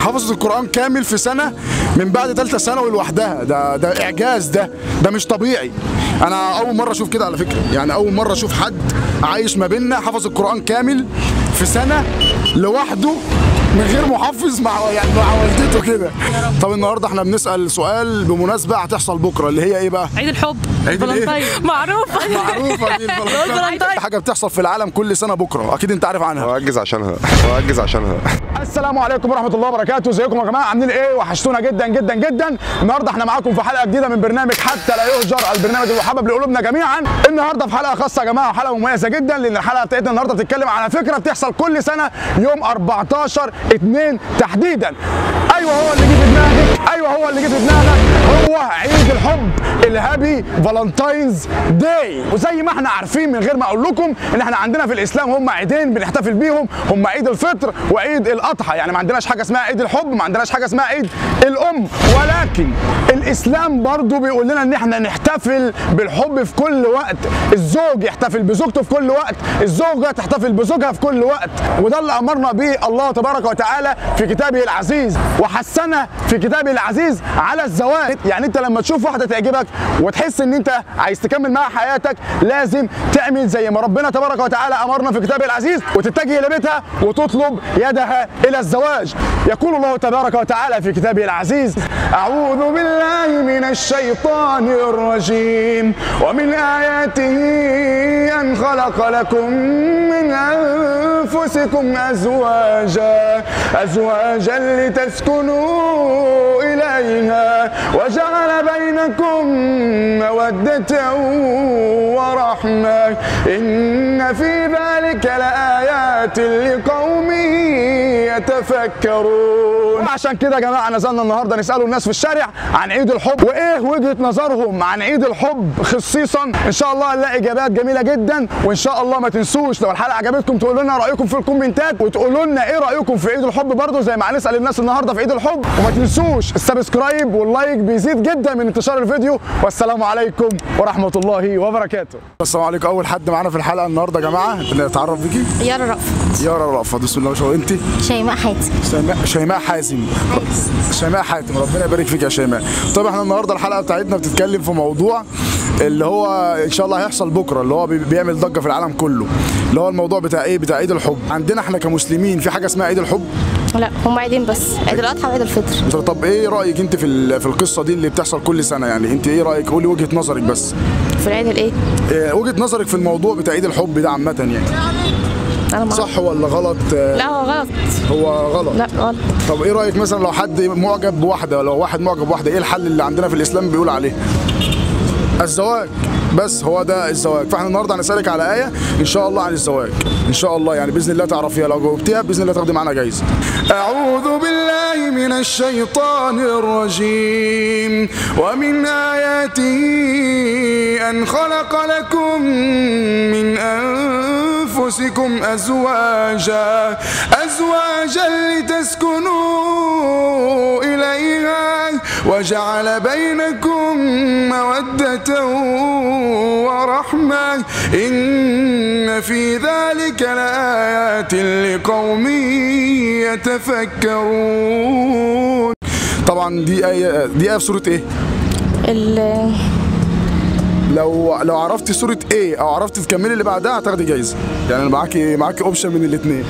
حفظت القران كامل في سنه من بعد ثالثه ثانوي لوحدها ده ده اعجاز ده ده مش طبيعي انا اول مره اشوف كده على فكره يعني اول مره اشوف حد عايش ما بيننا حفظ القران كامل في سنه لوحده من غير محفظ مع يعني مع والدته كده طب النهارده احنا بنسال سؤال بمناسبه هتحصل بكره اللي هي ايه بقى عيد الحب عيد الإيه؟ فالنتين. معروفة معروفه دي الفالنتين. حاجه بتحصل في العالم كل سنه بكره اكيد انت عارف عنها واجز عشانها واجز عشانها السلام عليكم ورحمه الله وبركاته ازيكم يا جماعه عاملين ايه وحشتونا جدا جدا جدا النهارده احنا معاكم في حلقه جديده من برنامج حتى لا يهجر البرنامج المحبب لقلوبنا جميعا النهارده في حلقه خاصه يا جماعه وحلقه مميزه جدا لان الحلقه بتاعتنا النهارده بتتكلم على فكره بتحصل كل سنه يوم 14 2 تحديدا ايوه هو اللي جه في دماغك ايوه هو اللي جه في دماغك هو عيد الحب الهابي فالنتاينز داي وزي ما احنا عارفين من غير ما اقول لكم ان احنا عندنا في الاسلام هم عيدين بنحتفل بيهم هم عيد الفطر وعيد الاضحى يعني ما عندناش حاجه اسمها عيد الحب ما عندناش حاجه اسمها عيد الام ولكن الاسلام برضو بيقول لنا ان احنا نحتفل بالحب في كل وقت الزوج يحتفل بزوجته في كل وقت الزوجه تحتفل بزوجها في كل وقت وده اللي امرنا به الله تبارك وتعالى في كتابه العزيز وحثنا في كتابه العزيز على الزواج يعني انت لما تشوف واحده تعجبك وتحس ان انت عايز تكمل معاها حياتك لازم تعمل زي ما ربنا تبارك وتعالى امرنا في كتابه العزيز وتتجه لبيتها وتطلب يدها الى الزواج يقول الله تبارك وتعالى في كتابه العزيز اعوذ بالله من الشيطان الرجيم ومن اياته ان خلق لكم من انفسكم ازواجا ازواجا لتسكنوا اليها وجعل بينكم موده ورحمه ان في ذلك لايات لقوم يتفكرون عشان كده يا جماعه نزلنا النهارده نسالوا الناس في الشارع عن عيد الحب وايه وجهه نظرهم عن عيد الحب خصيصا ان شاء الله هنلاقي اجابات جميله جدا وان شاء الله ما تنسوش لو الحلقه عجبتكم تقولوا لنا رايكم في الكومنتات وتقولوا لنا ايه رايكم في عيد الحب برضه زي ما هنسال الناس النهارده في عيد الحب وما تنسوش السبسكرايب واللايك بيزيد جدا من انتشار الفيديو والسلام عليكم ورحمه الله وبركاته السلام عليكم اول حد معانا في الحلقه النهارده يا جماعه نتعرف بيكي يارا رأفت يارا رأفت بسم الله ما شاء الله انت شيماء حاتم شيماء شيماء حازم شيماء حاتم ربنا يبارك فيك يا شيماء طب احنا النهارده الحلقه بتاعتنا بتتكلم في موضوع اللي هو ان شاء الله هيحصل بكره اللي هو بي- بيعمل ضجه في العالم كله اللي هو الموضوع بتاع ايه بتاع عيد الحب عندنا احنا كمسلمين في حاجه اسمها عيد الحب لا هم عيدين بس عيد الاضحى وعيد الفطر طب ايه رايك انت في ال- في القصه دي اللي بتحصل كل سنه يعني انت ايه رايك قولي وجهه نظرك بس في العيد الايه إيه وجهه نظرك في الموضوع بتاع عيد الحب ده عامه يعني انا ما صح ولا غلط آه، لا هو غلط هو غلط لا غلط طب ايه رايك مثلا لو حد معجب بواحده لو واحد معجب بواحده ايه الحل اللي عندنا في الاسلام بيقول عليه الزواج بس هو ده الزواج فاحنا النهارده هنسالك على ايه ان شاء الله عن الزواج ان شاء الله يعني باذن الله تعرفيها لو جاوبتيها باذن الله تاخدي معانا جايزه اعوذ بالله من الشيطان الرجيم ومن اياته ان خلق لكم من انفسكم ازواجا ازواجا لتسكنوا اليها وجعل بينكم موده ورحمه ان في ذلك لايات لقوم يتفكرون طبعا دي ايه دي ايه في سوره ايه ال- لو لو عرفتي سوره ايه او عرفتي تكملي اللي بعدها هتاخدي جايزه يعني معاكي معاكي اوبشن من الاثنين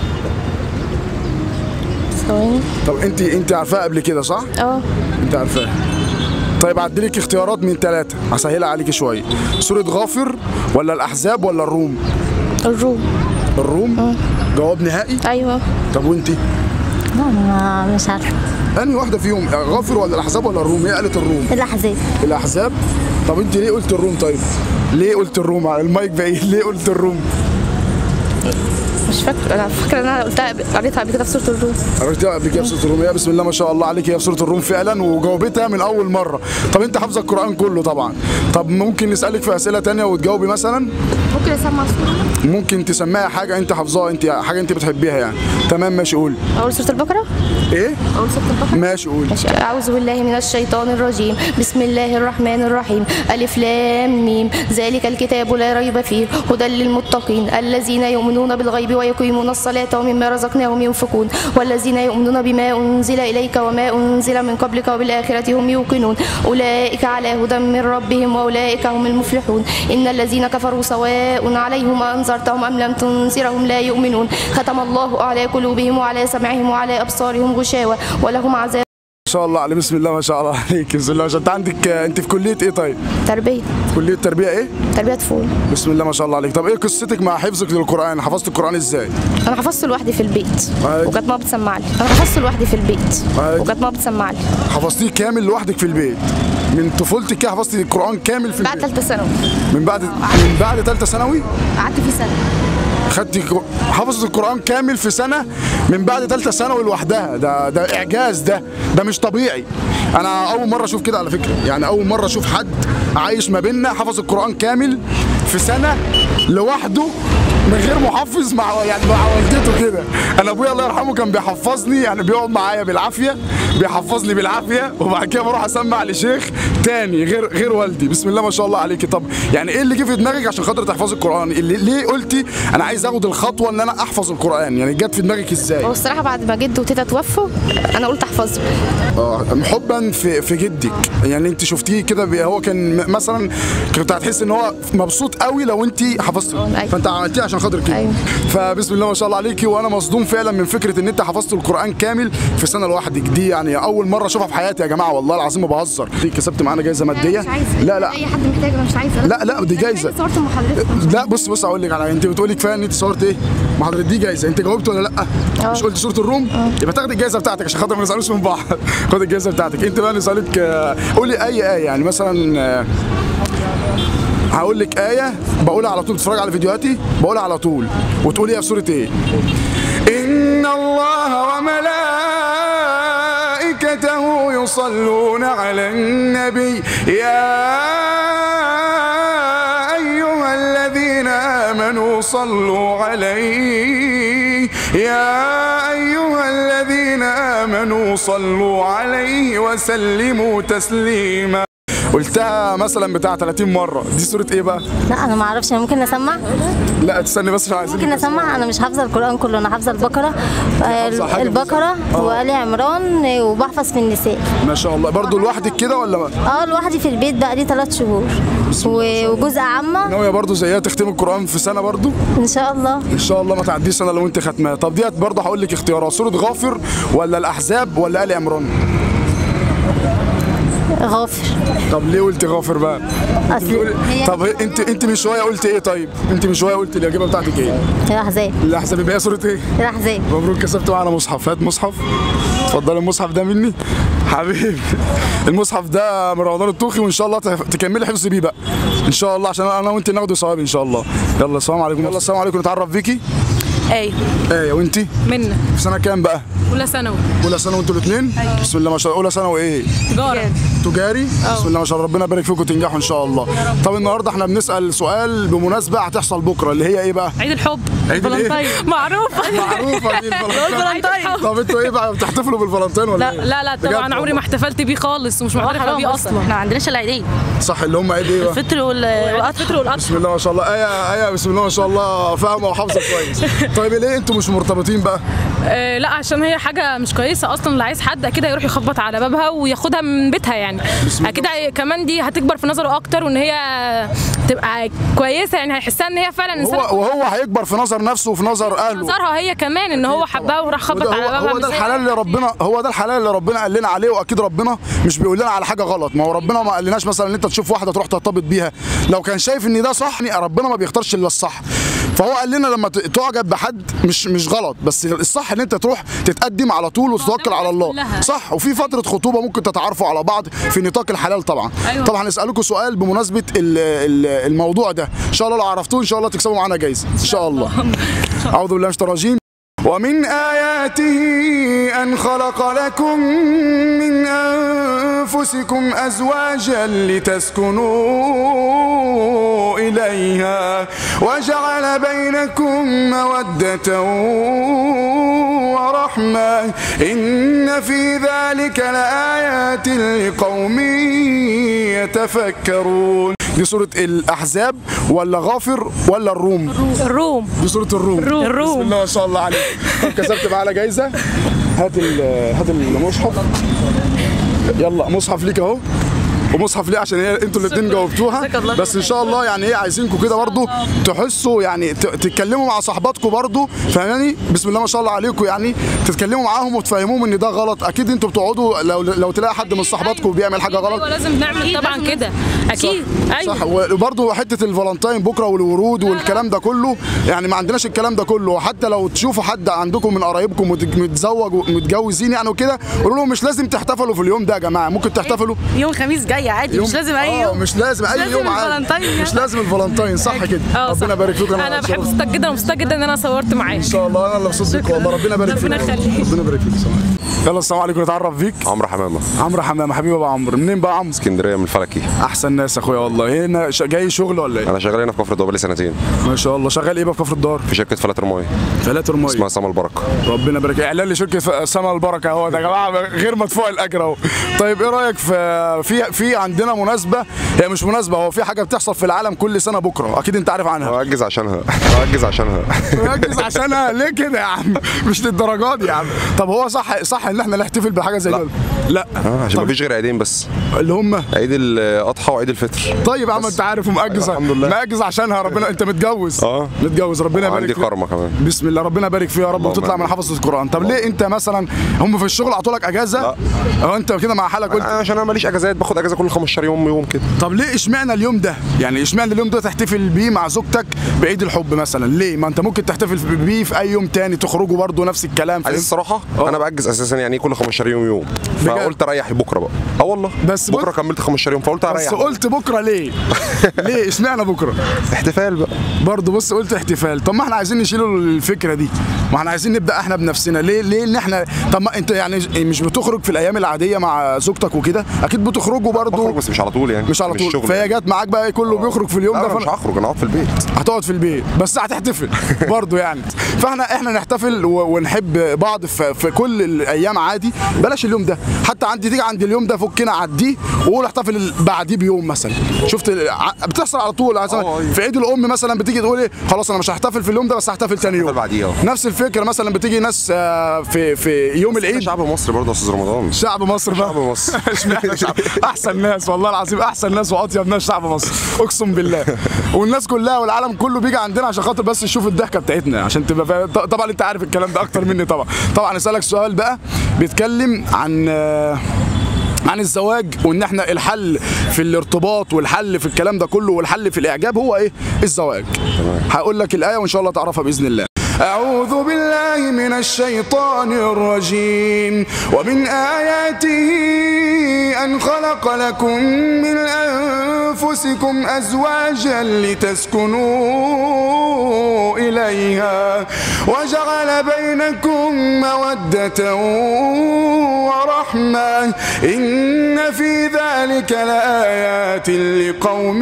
ثواني طب انت انت عارفاها قبل كده صح اه انت عارفاها طيب هديلك اختيارات من ثلاثة هسهلها عليكي شوية سورة غافر ولا الأحزاب ولا الروم الروم الروم جواب نهائي ايوه طب وانت ما مش عارفه أنهي واحدة فيهم غافر ولا الأحزاب ولا الروم هي قالت الروم الاحزاب الأحزاب طب انت ليه قلت الروم طيب ليه قلت الروم المايك بعيد ليه قلت الروم مش فاكره انا فاكره ان انا قلتها قريتها قبل كده في سوره الروم قريتها قبل كده في سورة الروم يا بسم الله ما شاء الله عليك هي في سورة الروم فعلا وجاوبتها من أول مرة طب انت حافظة القرآن كله طبعا طب ممكن نسألك في أسئلة تانية وتجاوبي مثلا ممكن اسمع صوره ممكن تسمعي حاجه انت حافظاها انت حاجه انت بتحبيها يعني تمام ماشي قول اول سوره البقره ايه اول سوره البقره ماشي قول ماشي. أعوذ بالله من الشيطان الرجيم بسم الله الرحمن الرحيم ألف لام ميم ذلك الكتاب لا ريب فيه هدى للمتقين الذين يؤمنون بالغيب ويقيمون الصلاة ومما رزقناهم ينفقون والذين يؤمنون بما أنزل إليك وما أنزل من قبلك وبالآخرة هم يوقنون أولئك على هدى من ربهم وأولئك هم المفلحون إن الذين كفروا سواء عليهم أنذرتهم أم لم تنذرهم لا يؤمنون ختم الله على قلوبهم وعلى سمعهم وعلى أبصارهم غشاوة ولهم عذاب ما شاء الله عليك بسم الله ما شاء الله عليك بسم الله ما شاء الله انت عندك انت في كليه ايه طيب تربية كليه تربيه ايه تربية طفولة بسم الله ما شاء الله عليك طب ايه قصتك مع حفظك للقران حفظت القران ازاي انا حفظته لوحدي في البيت أيوة. وكانت ماما بتسمع لي انا حفظته لوحدي في البيت أيوة. وكانت ماما بتسمع لي حفظتيه كامل لوحدك في البيت من طفولتك كده حفظتي القران كامل في بعد البيت ثالثه ثانوي من بعد من بعد ثالثه ثانوي قعدت فيه سنه خدتي كو- حفظت القرآن كامل في سنة من بعد ثالثة ثانوي لوحدها ده ده إعجاز ده ده مش طبيعي أنا أول مرة أشوف كده على فكرة يعني أول مرة أشوف حد عايش ما بيننا حفظ القرآن كامل في سنة لوحده من غير محفظ مع يعني مع والدته كده انا ابويا الله يرحمه كان بيحفظني يعني بيقعد معايا بالعافيه بيحفظني بالعافيه وبعد كده بروح اسمع لشيخ تاني غير غير والدي بسم الله ما شاء الله عليكي طب يعني ايه اللي جه في دماغك عشان خاطر تحفظي القران اللي ليه قلتي انا عايز اخد الخطوه ان انا احفظ القران يعني جت في دماغك ازاي هو الصراحه بعد ما جد وتيتا توفوا انا قلت احفظه اه حبا في في جدك يعني انت شفتيه كده بي- هو كان م- مثلا كنت هتحس ان هو مبسوط قوي لو انت حفظتي أيوة. فانت عملتيه عشان خاطر كده أيوة. فبسم الله ما شاء الله عليكي وانا مصدوم فعلا من فكره ان انت حفظت القران كامل في سنه لوحدك دي يعني اول مره اشوفها في حياتي يا جماعه والله العظيم ما بهزر دي كسبت معانا جايزه ماديه لا لا اي حد محتاج انا مش عايزه لا لا دي جايزه صورت مع حضرتك لا بص بص اقول لك على انت بتقولي كفايه ان انت صورت ايه ما حضرتك دي جايزه انت جاوبت ولا لا مش قلت سوره الروم يبقى تاخدي الجايزه بتاعتك عشان خاطر ما نسالوش من بعض خد الجايزه بتاعتك انت بقى نسالك آه، قولي اي ايه يعني مثلا آه، هقول لك ايه بقولها على طول بتتفرج على فيديوهاتي بقولها على طول وتقولي هي في سوره ايه ان الله وملائكته يصلون على النبي يا أيها الذين آمنوا صلوا عليه يا أيها الذين آمنوا صلوا عليه وسلموا تسليما قلتها مثلا بتاع 30 مرة دي سورة ايه بقى؟ لا انا ما اعرفش أنا ممكن اسمع لا تستني بس عشان عايزين ممكن اسمع انا مش حافظه القران كله انا حافظه البقره آه، حافظة حاجة البقره آه. وآل عمران آه، وبحفظ في النساء ما شاء الله برضو لوحدك كده ولا ما؟ اه لوحدي في البيت بقى لي ثلاث شهور و- وجزء عامه ناوية برضو زيها تختم القرآن في سنة برضو؟ ان شاء الله ان شاء الله ما تعديش سنه لو انت ختمها طب ديت برضه هقول لك اختيارات سوره غافر ولا الاحزاب ولا ال عمران غافر طب ليه قلت غافر بقى اصل هي طب انت انت من شويه قلت ايه طيب انت من شويه قلت الاجابه بتاعتك ايه الاحزاب الاحزاب يبقى هي سوره ايه الاحزاب مبروك كسبت معانا مصحف هات مصحف اتفضل المصحف ده مني حبيبي المصحف ده من رمضان الطوخي وان شاء الله تف- تكملي حفظ بيه بقى ان شاء الله عشان انا وانت ناخده ثواب ان شاء الله يلا السلام عليكم يلا السلام عليكم نتعرف بيكي ايه ايه وانت منا في سنه كام بقى اولى ثانوي اولى سنه وانتوا الاثنين بسم الله ما شاء الله اولى سنه وايه تجاره تجاري بسم الله ما شاء الله ربنا يبارك فيكم وتنجحوا ان شاء الله طب النهارده احنا بنسال سؤال بمناسبه هتحصل بكره اللي هي ايه بقى عيد الحب عيد الإيه؟ فالنتين معروفه معروفه دي الفالنتين طب انتوا ايه بقى بتحتفلوا بالفالنتين ولا لا إيه؟ لا لا بجد طبعا عمري والله. ما احتفلت بيه خالص ومش معترفه بيه اصلا احنا ما عندناش الا عيدين صح اللي هم عيد ايه بقى الفطر وال- والقطر الفطر والاضحى بسم الله ما شاء الله ايه ايه بسم الله ما شاء الله فاهمه وحافظه كويس طيب ليه انتوا مش مرتبطين بقى آه لا عشان هي حاجه مش كويسه اصلا اللي عايز حد اكيد هيروح يخبط على بابها وياخدها من بيتها يعني اكيد هي- كمان دي هتكبر في نظره اكتر وان هي تبقى كويسه يعني هيحسها ان هي فعلا انسان هو وهو هيكبر في نظر نفسه وفي نظر اهله نظرها هي كمان ان هو حبها وراح خبط وده على هو, بابها هو ده مش زي- الحلال اللي ربنا هو ده الحلال اللي ربنا قال لنا عليه واكيد ربنا مش بيقول لنا على حاجه غلط ما هو ربنا ما قالناش مثلا ان انت تشوف واحده تروح ترتبط بيها لو كان شايف ان ده صح ربنا ما بيختارش الا الصح فهو قال لنا لما ت- تعجب بحد مش مش غلط بس الصح ان انت تروح تتقدم على طول وتتوكل على الله كلها. صح وفي فتره خطوبه ممكن تتعرفوا على بعض في نطاق الحلال طبعا أيوة. طبعا هنسالكم سؤال بمناسبه ال- ال- الموضوع ده ان شاء الله لو عرفتوه ان شاء الله تكسبوا معانا جايزه ان شاء الله اعوذ بالله من الشيطان الرجيم ومن آياته أن خلق لكم من أنفسكم أزواجا لتسكنوا إليها وجعل بينكم مودة ورحمة إن في ذلك لآيات لقوم يتفكرون دي سورة الأحزاب ولا غافر ولا الروم الروم دي سورة الروم الروم. بسم الله ما شاء الله عليك طب كسبت معانا جايزة هات ال- هات المصحف يلا مصحف ليك اهو ومصحف ليه عشان هي انتوا الاثنين جاوبتوها جزاك الله بس ان شاء الله يعني ايه عايزينكم كده برضو تحسوا يعني ت- تتكلموا مع صاحباتكم برضو فاهماني بسم الله ما شاء الله عليكم يعني تتكلموا معاهم وتفهموهم ان ده غلط اكيد انتوا بتقعدوا لو لو تلاقي حد من صاحباتكم بيعمل حاجه غلط ايوه لازم نعمل طبعا كده اكيد ايوه صح وبرضه حته الفالنتاين بكره والورود والكلام ده كله يعني ما عندناش الكلام ده كله حتى لو تشوفوا حد عندكم من قرايبكم مت- متزوج ومتجوزين يعني وكده قولوا لهم مش لازم تحتفلوا في اليوم ده يا جماعه ممكن تحتفلوا يوم خميس جاي عادي مش لازم اي آه، يوم مش لازم اي لازم يوم عادي الفالنتين مش يعني. لازم الفالنتين صح كده اه صح. ربنا يبارك فيك انا بحب صوتك جدا ومبسوطه جدا ان انا صورت معاك ان شاء الله انا اللي مبسوط بيك والله ربنا يبارك فيك ربنا يخليك. ربنا يبارك فيك سلام. يلا السلام عليكم نتعرف بيك عمرو حمامه عمرو حمام حبيبي ابو عمرو منين بقى عمرو اسكندريه من الفلكي احسن ناس يا اخويا والله هنا ش- جاي شغل ولا ايه انا شغال هنا في كفر الدوبلي سنتين ما شاء الله شغال ايه بقى في كفر الدار في شركه فلاتر ماي ثلاثة رماية اسمها سما البركه ربنا يبارك اعلان لشركه ف- سما البركه اهو ده يا جماعه غير مدفوع الاجر اهو طيب ايه رايك في في في عندنا مناسبه هي مش مناسبه هو في حاجه بتحصل في العالم كل سنه بكره اكيد انت عارف عنها واجز عشانها واجز عشانها ركز عشانها ليه كده يا عم مش للدرجات دي يا عم طب هو صح صح ان احنا نحتفل بحاجه زي لا. كده لا آه، عشان طب مفيش غير عيدين بس اللي هم عيد الاضحى وعيد الفطر طيب يا عم انت عارف ومأجز الحمد لله. مأجز عشانها ربنا انت متجوز اه. متجوز ربنا يبارك عندي فيك. كرمه كمان بسم الله ربنا يبارك فيه يا رب اللهم وتطلع من آمين. حفظ القران طب ليه انت مثلا هم في الشغل عطوا لك اجازه لا. اه انت كده مع حالك قلت أنا عشان انا ماليش اجازات باخد اجازه كل 15 يوم يوم كده طب ليه اشمعنى اليوم ده يعني اشمعنى اليوم ده تحتفل بيه مع زوجتك بعيد الحب مثلا ليه ما انت ممكن تحتفل بيه في اي يوم تاني تخرجوا برضه نفس الكلام عايز فاهم الصراحه اه. انا باجز اساسا يعني كل 15 يوم يوم فقلت اريح بكره بقى اه والله بس بكره بص- كملت 15 يوم فقلت بس اريح قلت بكره ليه ليه اشمعنى بكره احتفال بقى برضه بص قلت احتفال طب ما احنا عايزين نشيلوا الفكره دي ما احنا عايزين نبدا احنا بنفسنا ليه ليه ان احنا طب ما انت يعني مش بتخرج في الايام العاديه مع زوجتك وكده اكيد بتخرجوا بخرج برضه بس مش على طول يعني مش على طول شغل فهي جت معاك بقى كله بيخرج في اليوم لا ده انا مش فأنا- هخرج انا اقعد في البيت هتقعد في البيت بس هتحتفل برضه يعني فاحنا احنا نحتفل و- ونحب بعض في, في كل الايام عادي بلاش اليوم ده حتى عندي تيجي عند اليوم ده فكنا عديه وقول احتفل بعديه بيوم مثلا شفت ع- بتحصل على طول مثلا اه، ايوه. في عيد الام مثلا بتيجي تقول ايه خلاص انا مش هحتفل في اليوم ده بس هحتفل تاني يوم هحتفل بعديه، اه. نفس الفكره مثلا بتيجي ناس آه، في في يوم العيد شعب مصر برضه يا استاذ رمضان شعب مصر بقى شعب مصر. اشمعنى شعب احسن ناس والله العظيم احسن ناس واطيب ناس شعب مصر اقسم بالله والناس كلها والعالم كله بيجي عندنا عشان خاطر بس يشوف الضحكه بتاعتنا عشان تبقى فاهم ط- طبعا انت عارف الكلام ده اكتر مني طبعا طبعا اسالك سؤال بقى بيتكلم عن آه، عن الزواج وان احنا الحل في الارتباط والحل في الكلام ده كله والحل في الاعجاب هو ايه الزواج هقول لك الايه وان شاء الله تعرفها باذن الله أعوذ بالله من الشيطان الرجيم ومن آياته أن خلق لكم من أنفسكم أزواجا لتسكنوا إليها وجعل بينكم مودة ورحمة إن في ذلك لآيات لقوم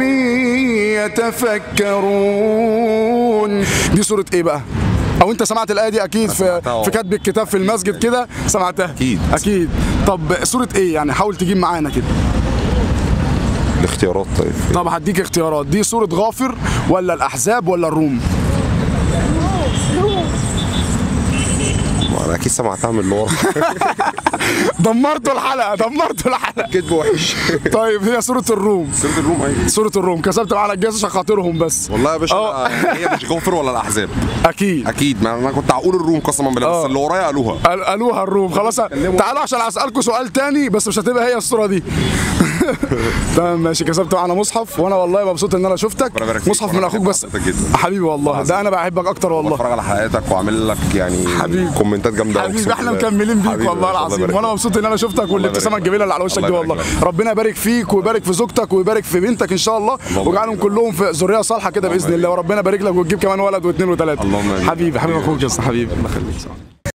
يتفكرون دي سورة إيه بقى؟ او انت سمعت الايه دي اكيد في سمعتها. في كتب الكتاب في المسجد كده سمعتها أكيد. اكيد طب سوره ايه يعني حاول تجيب معانا كده الاختيارات طيب طب هديك اختيارات دي سوره غافر ولا الاحزاب ولا الروم ما انا اكيد سمعتها من اللي ورا دمرتوا الحلقه دمرتوا الحلقه كدب وحش طيب هي سوره الروم سيرة الروم ايوه سوره الروم كسبت معانا الجائزه عشان خاطرهم بس والله يا باشا اه. أنا- هي مش غفر ولا الاحزاب اكيد اكيد ما انا كنت هقول الروم قسما بالله اه. بس اللي ورايا قالوها قال- قالوها الروم خلاص تعالوا عشان اسالكم سؤال تاني بس مش هتبقى هي الصوره دي تمام ماشي كسبت معانا مصحف وانا والله مبسوط ان انا شفتك ربنا يبارك فيك. مصحف من وأنا اخوك بحب بس حضرتك جدا. حبيبي والله ده انا بحبك اكتر والله بتفرج على حلقاتك وعامل لك يعني حبيبي. كومنتات جامده حبيبي أقسم احنا بالله. مكملين بيك حبيبي، والله الله العظيم يبارك وانا فيك. مبسوط ان انا شفتك والابتسامه يبارك الجميله اللي على وشك الله دي يبارك والله لك. ربنا يبارك فيك ويبارك في زوجتك ويبارك في بنتك ان شاء الله اللهم ويجعلهم آمين. كلهم في ذريه صالحه كده باذن الله وربنا يبارك لك وتجيب كمان ولد واثنين وثلاثه اللهم آمين. حبيبي حبيبي اخوك يا أسطى، حبيبي الله يخليك